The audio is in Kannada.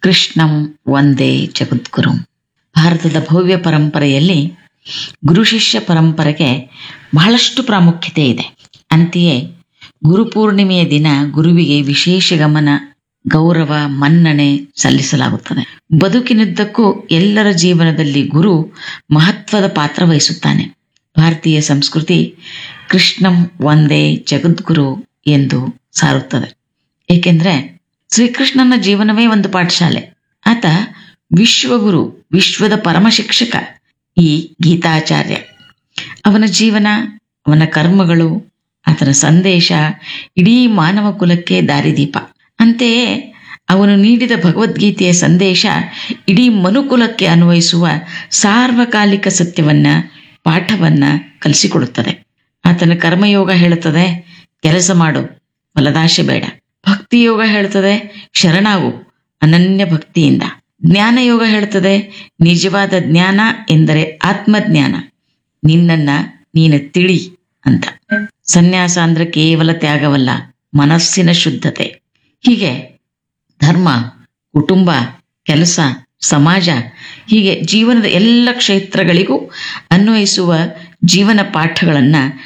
ಕೃಷ್ಣಂ ಒಂದೇ ಜಗದ್ಗುರು ಭಾರತದ ಭವ್ಯ ಪರಂಪರೆಯಲ್ಲಿ ಗುರು ಶಿಷ್ಯ ಪರಂಪರೆಗೆ ಬಹಳಷ್ಟು ಪ್ರಾಮುಖ್ಯತೆ ಇದೆ ಅಂತೆಯೇ ಗುರುಪೂರ್ಣಿಮೆಯ ದಿನ ಗುರುವಿಗೆ ವಿಶೇಷ ಗಮನ ಗೌರವ ಮನ್ನಣೆ ಸಲ್ಲಿಸಲಾಗುತ್ತದೆ ಬದುಕಿನುದ್ದಕ್ಕೂ ಎಲ್ಲರ ಜೀವನದಲ್ಲಿ ಗುರು ಮಹತ್ವದ ಪಾತ್ರ ವಹಿಸುತ್ತಾನೆ ಭಾರತೀಯ ಸಂಸ್ಕೃತಿ ಕೃಷ್ಣಂ ಒಂದೇ ಜಗದ್ಗುರು ಎಂದು ಸಾರುತ್ತದೆ ಏಕೆಂದ್ರೆ ಶ್ರೀಕೃಷ್ಣನ ಜೀವನವೇ ಒಂದು ಪಾಠಶಾಲೆ ಆತ ವಿಶ್ವಗುರು ವಿಶ್ವದ ಪರಮ ಶಿಕ್ಷಕ ಈ ಗೀತಾಚಾರ್ಯ ಅವನ ಜೀವನ ಅವನ ಕರ್ಮಗಳು ಆತನ ಸಂದೇಶ ಇಡೀ ಮಾನವ ಕುಲಕ್ಕೆ ದಾರಿದೀಪ ಅಂತೆಯೇ ಅವನು ನೀಡಿದ ಭಗವದ್ಗೀತೆಯ ಸಂದೇಶ ಇಡೀ ಮನುಕುಲಕ್ಕೆ ಅನ್ವಯಿಸುವ ಸಾರ್ವಕಾಲಿಕ ಸತ್ಯವನ್ನ ಪಾಠವನ್ನ ಕಲಿಸಿಕೊಡುತ್ತದೆ ಆತನ ಕರ್ಮಯೋಗ ಹೇಳುತ್ತದೆ ಕೆಲಸ ಮಾಡು ಫಲದಾಶೆ ಬೇಡ ಭಕ್ತಿ ಯೋಗ ಹೇಳ್ತದೆ ಶರಣಾಗು ಅನನ್ಯ ಭಕ್ತಿಯಿಂದ ಜ್ಞಾನ ಯೋಗ ಹೇಳ್ತದೆ ನಿಜವಾದ ಜ್ಞಾನ ಎಂದರೆ ಆತ್ಮಜ್ಞಾನ ನಿನ್ನನ್ನ ನೀನು ತಿಳಿ ಅಂತ ಸನ್ಯಾಸ ಅಂದ್ರೆ ಕೇವಲ ತ್ಯಾಗವಲ್ಲ ಮನಸ್ಸಿನ ಶುದ್ಧತೆ ಹೀಗೆ ಧರ್ಮ ಕುಟುಂಬ ಕೆಲಸ ಸಮಾಜ ಹೀಗೆ ಜೀವನದ ಎಲ್ಲ ಕ್ಷೇತ್ರಗಳಿಗೂ ಅನ್ವಯಿಸುವ ಜೀವನ ಪಾಠಗಳನ್ನ